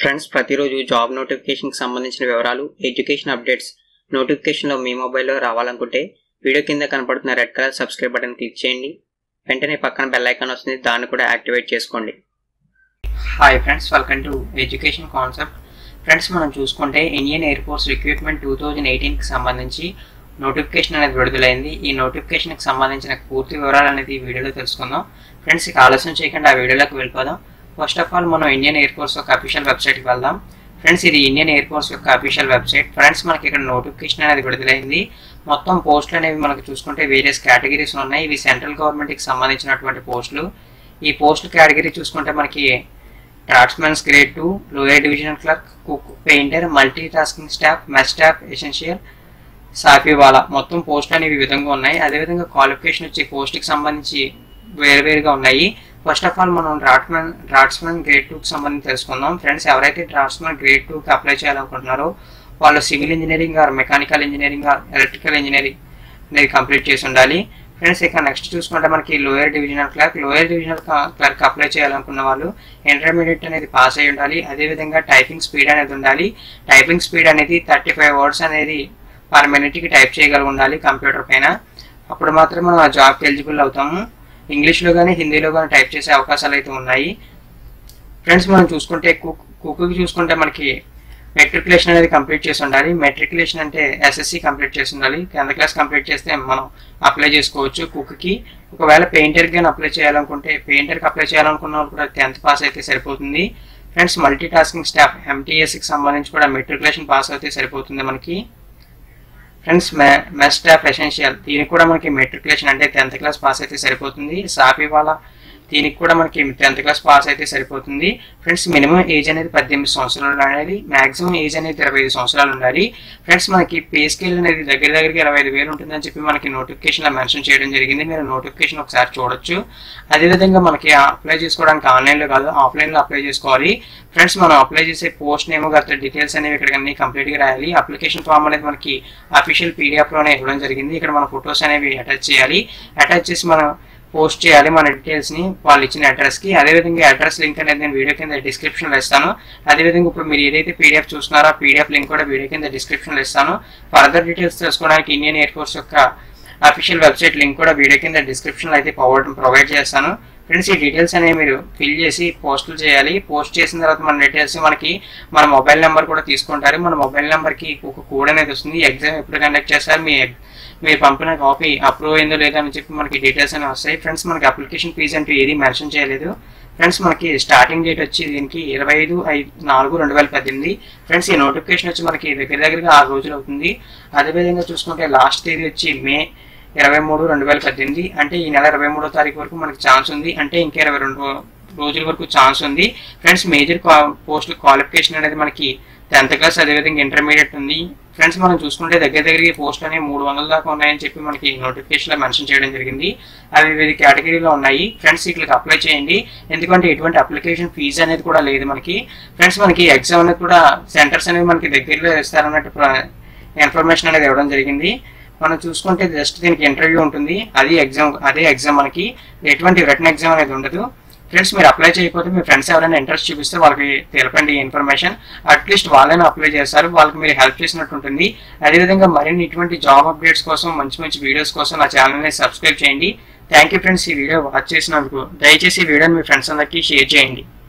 friends ప్రతిరోజు job నోటిఫికేషన్కి సంబంధించిన వివరాలు ఎడ్యుకేషన్ అప్డేట్స్ నోటిఫికేషన్లో మీ మొబైల్లో రావాలనుకుంటే వీడియో కింద కనపడుతున్న red colour subscribe button click చేయండి వెంటనే పక్కన బెల్ ఐకాన్ వస్తుంది దాన్ని కూడా యాక్టివేట్ చేసుకోండి hi friends welcome to education concept friends మనం చూసుకుంటే Indian Air Force recruitment two thousand ఎయిటీన్కి సంబంధించి నోటిఫికేషన్ అనేది విడుదలైంది ఈ నోటిఫికేషన్కి సంబంధించిన పూర్తి వివరాలు అనేది ఈ వీడియోలో తెలుసుకుందాం ఫ్రెండ్స్ ఇక ఆలస్యం చేయకుండా ఆ వీడియోలోకి వెళ్ళిపోదాం ఫస్ట్ ఆఫ్ ఆల్ మనం ఇండియన్ ఎయిర్ ఫోర్స్ యొక్క అఫీషియల్ వెబ్సైట్కి వెళ్దాం ఫ్రెండ్స్ ఇది ఇండియన్ ఎయిర్ ఫోర్స్ యొక్క అఫీషియల్ వెబ్సైట్ ఫ్రెండ్స్ మనకి ఇక్కడ నోటిఫికేషన్ అనేది విడుదలైంది మొత్తం పోస్టులు అనేవి మనకు చూసుకుంటే వేరియస్ కేటగిరీస్ ఉన్నాయి ఇవి సెంట్రల్ గవర్నమెంట్కి సంబంధించినటువంటి పోస్టులు ఈ పోస్ట్ కేటగిరీ చూసుకుంటే మనకి draughtsmen grade two lower divisional clerk cook painter multi tasking staff mess staff essential safaiwala మొత్తం పోస్టులు అనేవి ఈ విధంగా ఉన్నాయి అదేవిధంగా క్వాలిఫికేషన్ వచ్చి పోస్ట్కి సంబంధించి వేరువేరుగా ఉన్నాయి ఫస్ట్ ఆఫ్ ఆల్ మనం డ్రాట్స్మెన్ డ్రాట్స్మెన్ గ్రేడ్ టూకి సంబంధించి తెలుసుకుందాం ఫ్రెండ్స్ ఎవరైతే డ్రాట్స్మెన్ గ్రేడ్ టూకి అప్లై చేయాలనుకుంటున్నారో వాళ్ళు civil engineering or mechanical engineering or electrical engineering అనేది కంప్లీట్ చేసి ఉండాలి ఫ్రెండ్స్ ఇక నెక్స్ట్ చూసుకుంటే మనకి lower divisional clerk lower divisional clerk apply చేయాలనుకున్న వాళ్ళు ఇంటర్మీడియట్ అనేది పాస్ అయి ఉండాలి అదేవిధంగా టైపింగ్ స్పీడ్ అనేది ఉండాలి టైపింగ్ స్పీడ్ అనేది థర్టీ ఫైవ్ వర్డ్స్ అనేది పర్ మినిట్కి టైప్ చేయగలిగి ఉండాలి కంప్యూటర్ పైన అప్పుడు మాత్రం మనం ఆ జాబ్కి ఎలిజిబుల్ అవుతాము ఇంగ్లీష్లో కానీ హిందీలో కానీ టైప్ చేసే అవకాశాలు అయితే ఉన్నాయి ఫ్రెండ్స్ మనం చూసుకుంటే కుక్ కుక్కి చూసుకుంటే మనకి మెట్రికులేషన్ అనేది కంప్లీట్ చేసి ఉండాలి మెట్రికులేషన్ అంటే ఎస్ఎస్సి కంప్లీట్ చేసి ఉండాలి టెన్త్ క్లాస్ కంప్లీట్ చేస్తే మనం అప్లై చేసుకోవచ్చు కుక్కి ఒకవేళ పెయింటర్కి కానీ అప్లై చేయాలనుకుంటే పెయింటర్కి అప్లై చేయాలనుకున్న వాళ్ళు కూడా టెన్త్ పాస్ అయితే సరిపోతుంది ఫ్రెండ్స్ మల్టీ టాస్కింగ్ స్టాఫ్ ఎంటీఎస్కి సంబంధించి కూడా మెట్రికులేషన్ పాస్ అయితే సరిపోతుంది మనకి ఫ్రెండ్స్ మెస్ స్టాఫ్ ఎసెన్షియల్ దీనికి కూడా మనకి మెట్రికులేషన్ అంటే టెన్త్ క్లాస్ పాస్ అయితే సరిపోతుంది సాఫీ వాళ్ళ దీనికి కూడా మనకి టెన్త్ క్లాస్ పాస్ అయితే సరిపోతుంది ఫ్రెండ్స్ మినిమం ఏజ్ అనేది పద్దెనిమిది సంవత్సరాలు ఉండాలి మాక్సిమం ఏజ్ అనేది ఇరవై ఐదు సంవత్సరాలు ఉండాలి ఫ్రెండ్స్ మనకి పే స్కేల్ అనేది దగ్గర దగ్గరికి ఇరవై ఐదు వేలు ఉంటుందని చెప్పి మనకి నోటిఫికేషన్లో మెన్షన్ చేయడం జరిగింది మీరు నోటిఫికేషన్ ఒకసారి చూడొచ్చు అదేవిధంగా మనకి అప్లై చేసుకోవడానికి ఆన్లైన్లో కాదు ఆఫ్లైన్లో అప్లై చేసుకోవాలి ఫ్రెండ్స్ మనం అప్లై చేసే పోస్ట్ నేమ్ గత డీటెయిల్స్ అనేవి ఇక్కడ అన్ని కంప్లీట్గా రాయాలి అప్లికేషన్ ఫామ్ అనేది మనకి అఫీషియల్ పీడిఎఫ్లోనే ఇవ్వడం జరిగింది ఇక్కడ మన ఫొటోస్ అనేవి అటాచ్ చేయాలి అటాచ్ చేసి మనం పోస్ట్ చేయాలి మన డీటెయిల్స్ని వాళ్ళు ఇచ్చిన అడ్రస్కి అదేవిధంగా అడ్రస్ లింక్ అనేది నేను వీడియో కింద డిస్క్రిప్షన్లో ఇస్తాను అదేవిధంగా ఇప్పుడు మీరు ఏదైతే పీడిఎఫ్ చూస్తున్నారో ఆ పీడిఎఫ్ లింక్ కూడా వీడియో కింద డిస్క్రిప్షన్లో ఇస్తాను ఫర్దర్ డీటెయిల్స్ తెలుసుకోవడానికి ఇండియన్ ఎయిర్ ఫోర్స్ యొక్క అఫీషియల్ వెబ్సైట్ లింక్ కూడా వీడియో కింద డిస్క్రిప్షన్లో అయితే ప్రొవైడ్ చేస్తాను ఫ్రెండ్స్ ఈ డీటెయిల్స్ అనేవి మీరు ఫిల్ చేసి పోస్టులు చేయాలి పోస్ట్ చేసిన తర్వాత మన డీటెయిల్స్ మనకి మన మొబైల్ నెంబర్ కూడా తీసుకుంటారు మన మొబైల్ నెంబర్కి ఒక కోడ్ అనేది వస్తుంది ఎగ్జామ్ ఎప్పుడు కండక్ట్ చేస్తారు మీ మీరు పంపిన కాపీ అప్రూవ్ అయిందో లేదా అని చెప్పి మనకి డీటెయిల్స్ అనేవి వస్తాయి ఫ్రెండ్స్ మనకి అప్లికేషన్ ఫీజు అంటూ ఏది మెన్షన్ చేయలేదు ఫ్రెండ్స్ మనకి స్టార్టింగ్ డేట్ వచ్చి దీనికి ఇరవై ఐదు ఐదు నాలుగు రెండు వేల పద్దెనిమిది ఫ్రెండ్స్ ఈ నోటిఫికేషన్ వచ్చి మనకి దగ్గర దగ్గరగా ఆరు రోజులు అవుతుంది అదేవిధంగా చూసుకుంటే లాస్ట్ తేదీ వచ్చి మే ఇరవై మూడు రెండు వేల పద్దెనిమిది అంటే ఈ నెల ఇరవై మూడో తారీఖు వరకు మనకి ఛాన్స్ ఉంది అంటే ఇంకా ఇరవై రెండు రోజుల వరకు ఛాన్స్ ఉంది ఫ్రెండ్స్ మేజర్ పోస్ట్ క్వాలిఫికేషన్ అనేది మనకి టెన్త్ క్లాస్ అదేవిధంగా ఇంటర్మీడియట్ ఉంది ఫ్రెండ్స్ మనం చూసుకుంటే దగ్గర దగ్గర పోస్ట్ అనేవి మూడు వందల దాకా ఉన్నాయని చెప్పి మనకి నోటిఫికేషన్లో మెన్షన్ చేయడం జరిగింది అవి వివిధ కేటగిరీలో ఉన్నాయి ఫ్రెండ్స్ ఇట్లకి అప్లై చేయండి ఎందుకంటే ఎటువంటి అప్లికేషన్ ఫీజు అనేది కూడా లేదు మనకి ఫ్రెండ్స్ మనకి ఎగ్జామ్ అనేది కూడా సెంటర్స్ అనేవి మనకి దగ్గరలో ఇస్తారన్నట్టు ఇన్ఫర్మేషన్ అనేది ఇవ్వడం జరిగింది మనం చూసుకుంటే జస్ట్ దీనికి ఇంటర్వ్యూ ఉంటుంది అది ఎగ్జామ్ అదే ఎగ్జామ్ మనకి ఎటువంటి రిటర్న్ ఎగ్జామ్ అనేది ఉండదు ఫ్రెండ్స్ మీరు అప్లై చేయకపోతే మీ ఫ్రెండ్స్ ఎవరైనా ఇంట్రెస్ట్ చూపిస్తే వాళ్ళకి తెలపండి ఇన్ఫర్మేషన్ అట్లీస్ట్ వాళ్ళైనా అప్లై చేస్తారు వాళ్ళకి మీరు హెల్ప్ చేసినట్టు ఉంటుంది అదేవిధంగా మరిన్ని ఇటువంటి జాబ్ అప్డేట్స్ కోసం మంచి మంచి వీడియోస్ కోసం నా ఛానల్ని సబ్స్క్రైబ్ చేయండి థ్యాంక్ యూ ఫ్రెండ్స్ ఈ వీడియో వాచ్ చేసినందుకు దయచేసి ఈ వీడియోని మీ ఫ్రెండ్స్ అందరికీ షేర్ చేయండి